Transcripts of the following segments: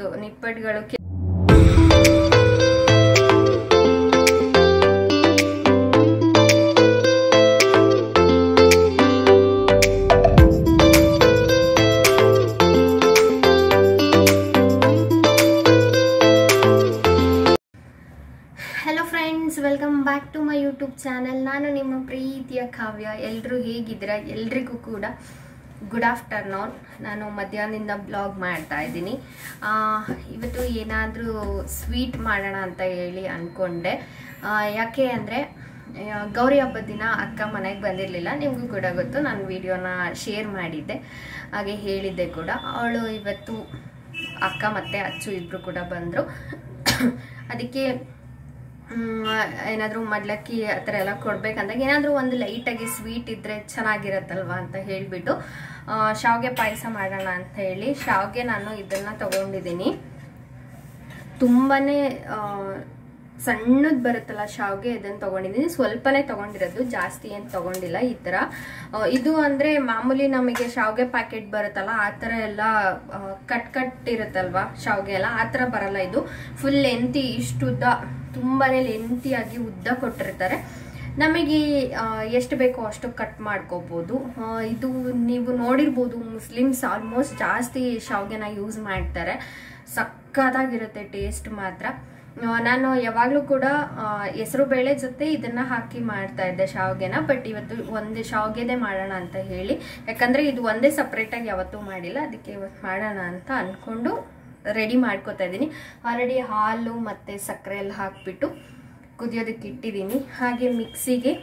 ಬಿಡ್ತು ನಿಪ್ಪಟ್ಟುಗಳು ಕೆ- hello friends welcome back to my YouTube channel ನಾನು ನಿಮ್ಮ ಪ್ರೀತಿಯ ಕಾವ್ಯ ಎಲ್ಲರೂ ಹೇಗಿದ್ದೀರಾ ಎಲ್ರಿಗೂ ಕೂಡ ಗುಡ್ ಆಫ್ಟರ್ನೂನ್ ನಾನು ಮಧ್ಯಾಹ್ನದಿಂದ ಬ್ಲಾಗ್ ಮಾಡ್ತಾ ಇದ್ದೀನಿ ಆ, ಇವತ್ತು ಏನಾದರೂ ಸ್ವೀಟ್ ಮಾಡೋಣ ಅಂತ ಹೇಳಿ ಅಂದ್ಕೊಂಡೆ ಆ, ಯಾಕೆ ಅಂದರೆ ಗೌರಿ ಹಬ್ಬದ ದಿನ ಅಕ್ಕ ಮನೆಗೆ ಬಂದಿರಲಿಲ್ಲ ನಿಮಗೂ ಕೂಡ ಗೊತ್ತು ನಾನು ವಿಡಿಯೋನ ಶೇರ್ ಮಾಡಿದ್ದೆ ಹಾಗೆ ಹೇಳಿದ್ದೆ ಕೂಡ ಅವಳು ಇವತ್ತು ಅಕ್ಕ ಮತ್ತು ಅಚ್ಚು ಇಬ್ಬರು ಕೂಡ ಬಂದರು ಅದಕ್ಕೆ ಏನಾದರೂ ಮಡ್ಲಕ್ಕಿ ಆ ಥರ ಎಲ್ಲ ಕೊಡ್ಬೇಕಂದಾಗ ಏನಾದರೂ ಒಂದು ಲೈಟಾಗಿ ಸ್ವೀಟ್ ಇದ್ದರೆ ಚೆನ್ನಾಗಿರತ್ತಲ್ವಾ ಅಂತ ಹೇಳಿಬಿಟ್ಟು ಶಾವಿಗೆ ಪಾಯಸ ಮಾಡೋಣ ಅಂತ ಹೇಳಿ ಶಾವಿಗೆ ನಾನು ಇದನ್ನು ತಗೊಂಡಿದ್ದೀನಿ ತುಂಬಾ ಸಣ್ಣದು ಬರುತ್ತಲ್ಲ ಶಾವಿಗೆ ಇದನ್ನು ತೊಗೊಂಡಿದ್ದೀನಿ ಸ್ವಲ್ಪನೇ ತೊಗೊಂಡಿರೋದು ಜಾಸ್ತಿ ಏನು ತೊಗೊಂಡಿಲ್ಲ ಈ ಥರ ಆ, ಇದು ಅಂದರೆ ಮಾಮೂಲಿ ನಮಗೆ ಶಾವಿಗೆ ಪ್ಯಾಕೆಟ್ ಬರುತ್ತಲ್ಲ ಆ ಥರ ಎಲ್ಲ ಆ, ಕಟ್ ಕಟ್ ಇರುತ್ತಲ್ವಾ ಶಾವಿಗೆ ಎಲ್ಲ ಆ ಥರ ಬರಲ್ಲ ಇದು ಫುಲ್ ಲೆಂತಿ ಇಷ್ಟು ಉದ್ದ ತುಂಬಾ ಲೆಂತಿಯಾಗಿ ಉದ್ದ ಕೊಟ್ಟಿರ್ತಾರೆ ನಮಗೆ ಎಷ್ಟು ಬೇಕೋ ಅಷ್ಟು ಕಟ್ ಮಾಡ್ಕೋಬೋದು ಆ, ಇದು ನೀವು ನೋಡಿರ್ಬೋದು ಮುಸ್ಲಿಮ್ಸ್ ಆಲ್ಮೋಸ್ಟ್ ಜಾಸ್ತಿ ಶಾವಿಗೆನ ಯೂಸ್ ಮಾಡ್ತಾರೆ ಸಕ್ಕತ್ತಾಗಿರುತ್ತೆ ಟೇಸ್ಟ್ ಮಾತ್ರ ಆ, ನಾನು ಯಾವಾಗಲೂ ಕೂಡ ಹೆಸರು ಬೇಳೆ ಜೊತೆ ಇದನ್ನ ಹಾಕಿ ಮಾಡ್ತಾ ಇದ್ದೆ ಶಾವಿಗೆನ ಬಟ್ ಇವತ್ತು ಒಂದು ಶಾವಿಗೆದೇ ಮಾಡೋಣ ಅಂತ ಹೇಳಿ ಯಾಕಂದ್ರೆ ಇದು ಒಂದೇ ಸಪ್ರೇಟಾಗಿ ಯಾವತ್ತೂ ಮಾಡಿಲ್ಲ ಅದಕ್ಕೆ ಇವತ್ತು ಮಾಡೋಣ ಅಂತ ಅಂದ್ಕೊಂಡು ರೆಡಿ ಮಾಡ್ಕೋತಾ ಇದ್ದೀನಿ ಆಲ್ರೆಡಿ ಹಾಲು ಮತ್ತು ಸಕ್ಕರೆ ಎಲ್ಲ ಹಾಕ್ಬಿಟ್ಟು ಕುದಿಯೋದಕ್ಕೆ ಇಟ್ಟಿದ್ದೀನಿ ಹಾಗೆ ಮಿಕ್ಸಿಗೆ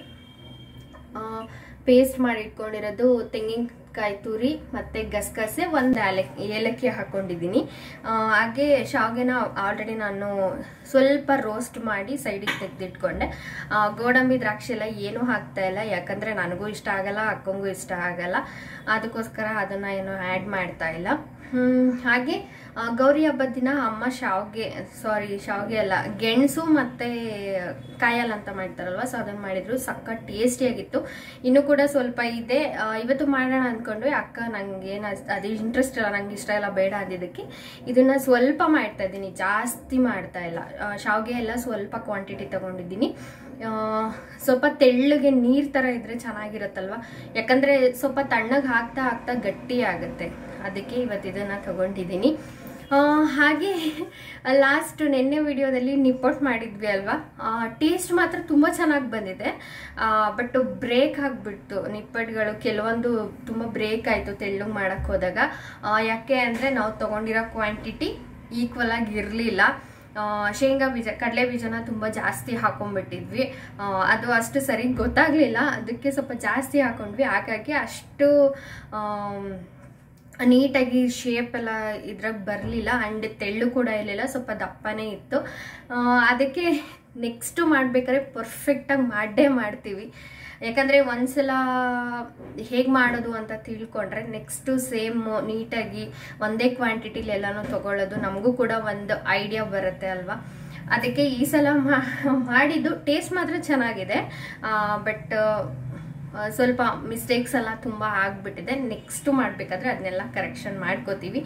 ಪೇಸ್ಟ್ ಮಾಡಿ ಇಟ್ಕೊಂಡಿರೋದು ತೆಂಗಿನಕಾಯಿ ತುರಿ ಮತ್ತು ಗಸಗಸೆ ಒಂದು ಏಲಕ್ಕಿ ಏಲಕ್ಕಿ ಹಾಕ್ಕೊಂಡಿದ್ದೀನಿ ಆ, ಹಾಗೆ ಶಾವಿಗೆನ ಆಲ್ರೆಡಿ ನಾನು ಸ್ವಲ್ಪ ರೋಸ್ಟ್ ಮಾಡಿ ಸೈಡಿಗೆ ತೆಗೆದಿಟ್ಕೊಂಡೆ ಗೋಡಂಬಿ ದ್ರಾಕ್ಷಿ ಎಲ್ಲ ಏನೂ ಹಾಕ್ತಾ ಇಲ್ಲ ಯಾಕಂದರೆ ನನಗೂ ಇಷ್ಟ ಆಗಲ್ಲ ಅಕ್ಕಂಗೂ ಇಷ್ಟ ಆಗಲ್ಲ ಅದಕ್ಕೋಸ್ಕರ ಅದನ್ನು ಏನು ಆ್ಯಡ್ ಮಾಡ್ತಾ ಇಲ್ಲ ಹ್ಮ್, ಹಾಗೆ ಆ, ಗೌರಿ ಹಬ್ಬದ ದಿನ ಅಮ್ಮ ಶಾವ್ಗೆ ಸಾರಿ ಶಾವ್ಗೆ ಅಲ್ಲ ಗೆಣಸು ಮತ್ತೆ ಕಾಯಲ್ ಅಂತ ಮಾಡ್ತಾರಲ್ವ ಸೊ ಅದನ್ನ ಮಾಡಿದ್ರು ಸಕ್ಕ ಟೇಸ್ಟಿಯಾಗಿತ್ತು ಇನ್ನೂ ಕೂಡ ಸ್ವಲ್ಪ ಇದೆ ಆ, ಇವತ್ತು ಮಾಡೋಣ ಅಂದ್ಕೊಂಡ್ವಿ ಅಕ್ಕ ನಂಗೆ ಏನು ಅದು ಇಂಟ್ರೆಸ್ಟ್ ಇಲ್ಲ ನಂಗೆ ಇಷ್ಟ ಇಲ್ಲ ಬೇಡ ಅಂದಿದ್ದಕ್ಕೆ ಇದನ್ನ ಸ್ವಲ್ಪ ಮಾಡ್ತಾ ಇದ್ದೀನಿ ಜಾಸ್ತಿ ಮಾಡ್ತಾ ಇಲ್ಲ ಆ, ಶಾವ್ಗೆ ಎಲ್ಲ ಸ್ವಲ್ಪ ಕ್ವಾಂಟಿಟಿ ತಗೊಂಡಿದ್ದೀನಿ ಆ, ಸ್ವಲ್ಪ ತೆಳ್ಳಗೆ ನೀರ್ ತರ ಇದ್ರೆ ಚೆನ್ನಾಗಿರುತ್ತಲ್ವ ಯಾಕಂದ್ರೆ ಸ್ವಲ್ಪ ತಣ್ಣಗೆ ಹಾಕ್ತಾ ಹಾಕ್ತಾ ಗಟ್ಟಿ ಆಗುತ್ತೆ ಅದಕ್ಕೆ ಇವತ್ತು ಇದನ್ನ ತಗೊಂಡಿದ್ದೀನಿ ಆ, ಹಾಗೆ ಲಾಸ್ಟ್ ನಿನ್ನೆ ವಿಡಿಯೋದಲ್ಲಿ ನಿಪ್ಪಟ್ಟು ಮಾಡಿದ್ವಿ ಅಲ್ವಾ ಟೇಸ್ಟ್ ಮಾತ್ರ ತುಂಬ ಚೆನ್ನಾಗಿ ಬಂದಿದೆ ಬಟ್ ಬ್ರೇಕ್ ಆಗಿಬಿಡ್ತು ನಿಪ್ಪಟ್ಟುಗಳು ಕೆಲವೊಂದು ತುಂಬ ಬ್ರೇಕ್ ಆಯಿತು ತೆಳ್ಳಗೆ ಮಾಡಕ್ಕೆ ಹೋದಾಗ ಆ, ಯಾಕೆ ಅಂದರೆ ನಾವು ತೊಗೊಂಡಿರೋ ಕ್ವಾಂಟಿಟಿ ಈಕ್ವಲ್ ಆಗಿ ಇರಲಿಲ್ಲ ಶೇಂಗಾ ಬೀಜ ಕಡಲೆ ಬೀಜನ ತುಂಬ ಜಾಸ್ತಿ ಹಾಕೊಂಡ್ಬಿಟ್ಟಿದ್ವಿ ಆ, ಅದು ಅಷ್ಟು ಸರಿ ಗೊತ್ತಾಗ್ಲಿಲ್ಲ ಅದಕ್ಕೆ ಸ್ವಲ್ಪ ಜಾಸ್ತಿ ಹಾಕೊಂಡ್ವಿ ಹಾಗಾಗಿ ಅಷ್ಟು ಆಮ್, ನೀಟಾಗಿ ಶೇಪ್ ಎಲ್ಲ ಇದ್ರಾಗ ಬರಲಿಲ್ಲ ಆ್ಯಂಡ್ ತೆಳ್ಳು ಕೂಡ ಇರಲಿಲ್ಲ ಸ್ವಲ್ಪ ದಪ್ಪನೇ ಇತ್ತು ಆ, ಅದಕ್ಕೆ ನೆಕ್ಸ್ಟು ಮಾಡಬೇಕಾದ್ರೆ ಪರ್ಫೆಕ್ಟಾಗಿ ಮಾಡೇ ಮಾಡ್ತೀವಿ ಯಾಕಂದರೆ ಒಂದ್ಸಲ ಹೇಗೆ ಮಾಡೋದು ಅಂತ ತಿಳ್ಕೊಂಡ್ರೆ ನೆಕ್ಸ್ಟು ಸೇಮ್ ನೀಟಾಗಿ ಒಂದೇ ಕ್ವಾಂಟಿಟಿಲಿ ಎಲ್ಲನೂ ತಗೊಳ್ಳೋದು ನಮಗೂ ಕೂಡ ಒಂದು ಐಡಿಯಾ ಬರುತ್ತೆ ಅಲ್ವಾ ಅದಕ್ಕೆ ಈ ಸಲ ಮಾ- ಮಾಡಿದ್ದು ಟೇಸ್ಟ್ ಮಾತ್ರ ಚೆನ್ನಾಗಿದೆ ಬಟ್ ಸ್ವಲ್ಪ ಮಿಸ್ಟೇಕ್ಸ್ ಎಲ್ಲ ತುಂಬ ಆಗಿಬಿಟ್ಟಿದೆ ನೆಕ್ಸ್ಟು ಮಾಡಬೇಕಾದ್ರೆ ಅದನ್ನೆಲ್ಲ ಕರೆಕ್ಷನ್ ಮಾಡ್ಕೋತೀವಿ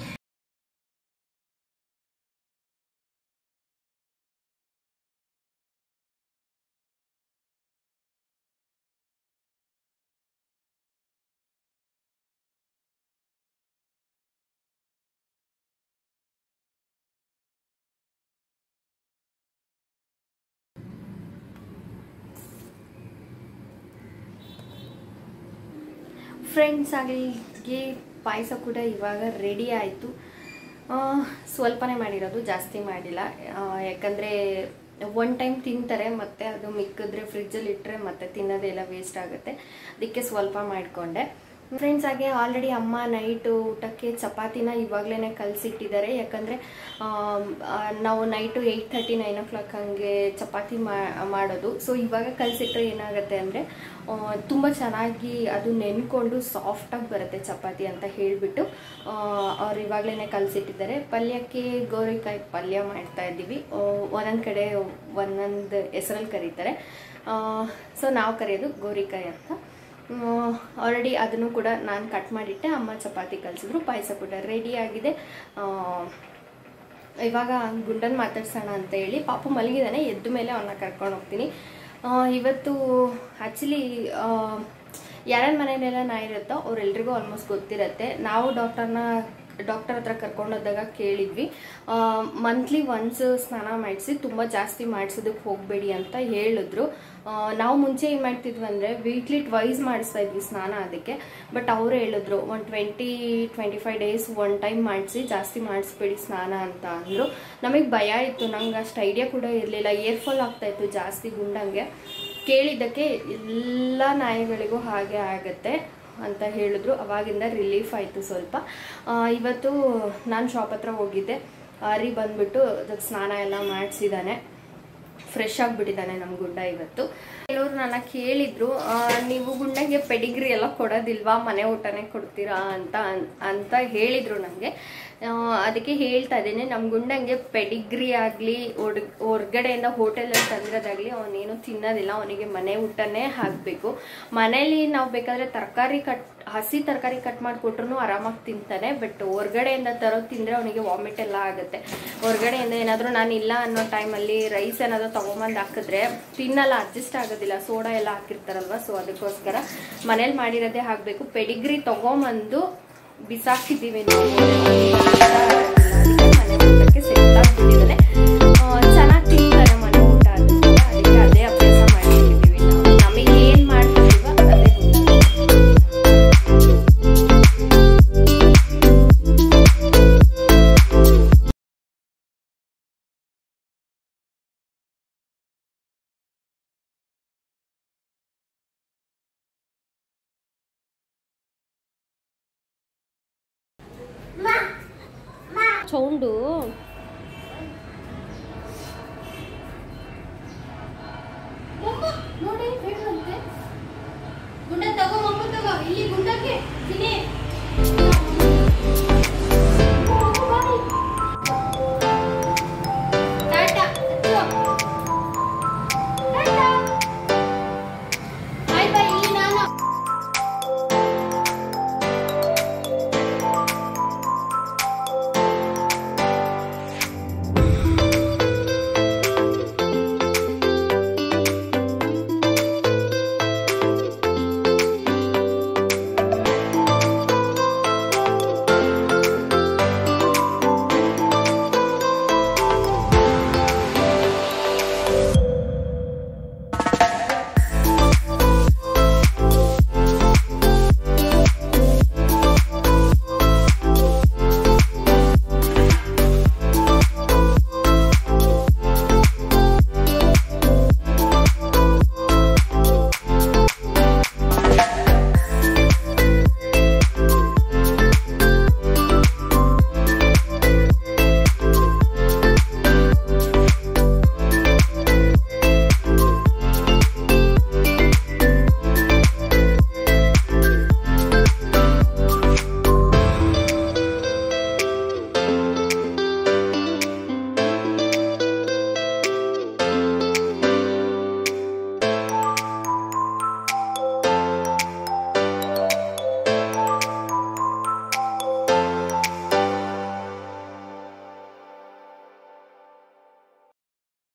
ಫ್ರೆಂಡ್ಸ್ ಹಾಗೆ ಪಾಯಸ ಕೂಡ ಇವಾಗ ರೆಡಿ ಆಯಿತು ಸ್ವಲ್ಪನೇ ಮಾಡಿರೋದು ಜಾಸ್ತಿ ಮಾಡಿಲ್ಲ ಆ, ಯಾಕಂದರೆ ಒನ್ ಟೈಮ್ ತಿಂತಾರೆ ಮತ್ತೆ ಅದು ಮಿಕ್ಕಿದ್ರೆ ಫ್ರಿಜ್ಜಲ್ಲಿ ಇಟ್ಟರೆ ಮತ್ತೆ ತಿನ್ನೋದೆಲ್ಲ ವೇಸ್ಟ್ ಆಗುತ್ತೆ ಅದಕ್ಕೆ ಸ್ವಲ್ಪ ಮಾಡಿಕೊಂಡೆ ಫ್ರೆಂಡ್ಸ್ ಹಾಗೆ ಆಲ್ರೆಡಿ ಅಮ್ಮ ನೈಟ್ ಊಟಕ್ಕೆ ಚಪಾತಿನ ಇವಾಗಲೇ ಕಲಸಿಟ್ಟಿದ್ದಾರೆ ಯಾಕಂದರೆ ನಾವು night eight thirty nine o'clock ಹಂಗೆ ಚಪಾತಿ ಮಾ- ಮಾಡೋದು ಸೊ ಇವಾಗ ಕಲಸಿಟ್ರೆ ಏನಾಗುತ್ತೆ ಅಂದರೆ ತುಂಬ ಚೆನ್ನಾಗಿ ಅದು ನೆನ್ಕೊಂಡು ಸಾಫ್ಟಾಗಿ ಬರುತ್ತೆ ಚಪಾತಿ ಅಂತ ಹೇಳಿಬಿಟ್ಟು ಅವ್ರು ಇವಾಗಲೇ ಕಲಸಿಟ್ಟಿದ್ದಾರೆ ಪಲ್ಯಕ್ಕೆ ಗೋರಿಕಾಯಿ ಪಲ್ಯ ಮಾಡ್ತಾ ಇದ್ದೀವಿ ಒಂದೊಂದು ಕಡೆ ಒಂದೊಂದು ಹೆಸರಲ್ಲಿ ಕರೀತಾರೆ ಸೊ ನಾವು ಕರೆಯೋದು ಗೋರಿಕಾಯಿ ಅಂತ ಆಲ್ರೆಡಿ ಅದನ್ನು ಕೂಡ ನಾನು ಕಟ್ ಮಾಡಿಟ್ಟೆ ಅಮ್ಮ ಚಪಾತಿ ಕಲಿಸಿದ್ರು ಪಾಯಸ ಕೂಡ ರೆಡಿ ಆಗಿದೆ ಇವಾಗ ಗುಂಡನ್ ಮಾತಾಡ್ಸೋಣ ಅಂತ ಹೇಳಿ ಪಾಪು ಮಲಗಿದಾನೆ ಎದ್ದ ಮೇಲೆ ಅವನ್ನ ಕರ್ಕೊಂಡು ಹೋಗ್ತೀನಿ ಆ, ಇವತ್ತು ಆ್ಯಕ್ಚುಲಿ ಯಾರ್ಯಾರ ಮನೆಯಲ್ಲೆಲ್ಲ ನಾಯಿ ಇರುತ್ತೋ ಅವ್ರೆಲ್ರಿಗೂ ಆಲ್ಮೋಸ್ಟ್ ಗೊತ್ತಿರತ್ತೆ ನಾವು ಡಾಕ್ಟರ್ನ ಡಾಕ್ಟರ್ ಹತ್ರ ಕರ್ಕೊಂಡೋದಾಗ ಕೇಳಿದ್ವಿ ಮಂತ್ಲಿ ಒನ್ಸ್ ಸ್ನಾನ ಮಾಡಿಸಿ ತುಂಬ ಜಾಸ್ತಿ ಮಾಡಿಸೋದಕ್ಕೆ ಹೋಗಬೇಡಿ ಅಂತ ಹೇಳಿದ್ರು ಆ, ನಾವು ಮುಂಚೆ ಏನು ಮಾಡ್ತಿದ್ವಿ ಅಂದರೆ ವೀಕ್ಲಿ ಟ್ವೈಸ್ ಮಾಡಿಸ್ತಾ ಇದ್ವಿ ಸ್ನಾನ ಅದಕ್ಕೆ ಬಟ್ ಅವರು ಹೇಳಿದ್ರು ಒಂದು twenty twenty five days one time ಮಾಡಿಸಿ ಜಾಸ್ತಿ ಮಾಡಿಸ್ಬೇಡಿ ಸ್ನಾನ ಅಂತ ಅಂದರು ನಮಗೆ ಭಯ ಇತ್ತು ನಂಗೆ ಅಷ್ಟು ಐಡಿಯಾ ಕೂಡ ಇರಲಿಲ್ಲ ಏರ್ ಫಾಲ್ ಆಗ್ತಾಯಿತ್ತು ಜಾಸ್ತಿ ಗುಂಡಂಗೆ ಕೇಳಿದ್ದಕ್ಕೆ ಎಲ್ಲ ನಾಯಿಗಳಿಗೂ ಹಾಗೆ ಆಗುತ್ತೆ ಅಂತ ಹೇಳಿದ್ರು ಅವಾಗಿಂದ ರಿಲೀಫ್ ಆಯಿತು ಸ್ವಲ್ಪ ಆ, ಇವತ್ತು ನಾನು ಶಾಪ್ ಹತ್ರ ಹೋಗಿದ್ದೆ ಆರಿ ಬಂದ್ಬಿಟ್ಟು ಅದಕ್ಕೆ ಸ್ನಾನ ಎಲ್ಲ ಮಾಡಿಸಿದ್ದಾನೆ ಫ್ರೆಶ್ ಆಗಿಬಿಟ್ಟಿದ್ದಾನೆ ನಮ್ಮ ಗುಂಡ ಇವತ್ತು ಕೆಲವರು ನನ್ನ ಕೇಳಿದ್ರು ಆ, ನೀವು ಗುಂಡಗೆ ಪೆಡಿಗ್ರಿ ಎಲ್ಲ ಕೊಡೋದಿಲ್ವಾ ಮನೆ ಊಟನೇ ಕೊಡ್ತೀರಾ ಅಂತ ಅನ್- ಅಂತ ಹೇಳಿದ್ರು ನನಗೆ ಅದಕ್ಕೆ ಹೇಳ್ತಾ ಇದ್ದೀನಿ ನಮ್ಮ ಗುಂಡಂಗೆ ಪೆಡಿಗ್ರಿ ಆಗಲಿ ಹೊಡ್ ಹೊರ್ಗಡೆಯಿಂದ ಹೋಟೆಲಲ್ಲಿ ತಂದಿರೋದಾಗಲಿ ಅವನೇನು ತಿನ್ನೋದಿಲ್ಲ ಅವನಿಗೆ ಮನೆ ಊಟನೇ ಹಾಕಬೇಕು ಮನೇಲಿ ನಾವು ಬೇಕಾದರೆ ತರಕಾರಿ ಕಟ್ ಹಸಿ ತರಕಾರಿ ಕಟ್ ಮಾಡಿಕೊಟ್ರು ಆರಾಮಾಗಿ ತಿಂತಾನೆ ಬಟ್ ಹೊರ್ಗಡೆಯಿಂದ ತರೋದು ತಿಂದರೆ ಅವನಿಗೆ ವಾಮಿಟ್ ಎಲ್ಲ ಆಗುತ್ತೆ ಹೊರ್ಗಡೆಯಿಂದ ಏನಾದರೂ ನಾನು ಇಲ್ಲ ಅನ್ನೋ ಟೈಮಲ್ಲಿ ರೈಸ್ ಏನಾದರೂ ತೊಗೊಂಬಂದು ಹಾಕಿದ್ರೆ ತಿನ್ನಲ್ಲ ಅಡ್ಜಸ್ಟ್ ಆಗೋದಿಲ್ಲ ಸೋಡಾ ಎಲ್ಲ ಹಾಕಿರ್ತಾರಲ್ವ ಸೊ ಅದಕ್ಕೋಸ್ಕರ ಮನೇಲಿ ಮಾಡಿರೋದೇ ಹಾಕಬೇಕು ಪೆಡಿಗ್ರಿ ತೊಗೊಂಬಂದು ಬಿಸಾಕಿದ್ದೀವಿ ನಾವು ಮನೆ ಊಟಕ್ಕೆ ಸೆಟ್ ಆಗಿಬಿಟ್ಟಿದ್ದಾನೆ ಚೆನ್ನಾಗಿ ತಿಂತಾರೆ ಮನೆ ಊಟ ಅದಕ್ಕೆ ಅದಕ್ಕೆ ಅದೇ ಅಭ್ಯಾಸ ಮಾಡಿಟ್ಟಿದ್ದೀವಿ ನಾವು ನಮಗೆ ಏನು ಮಾಡ್ತೀವೋ ಅದೇ ಗೊತ್ತು. ಸೌಂಡು ನೋಡಿ ಹೇಳುವಂತೆ ಗುಂಡ ತಗೋ ಮಮ್ಮ ತಗೋ ಇಲ್ಲಿ ಗುಂಡಕ್ಕೆ ತಿನ್ನಿ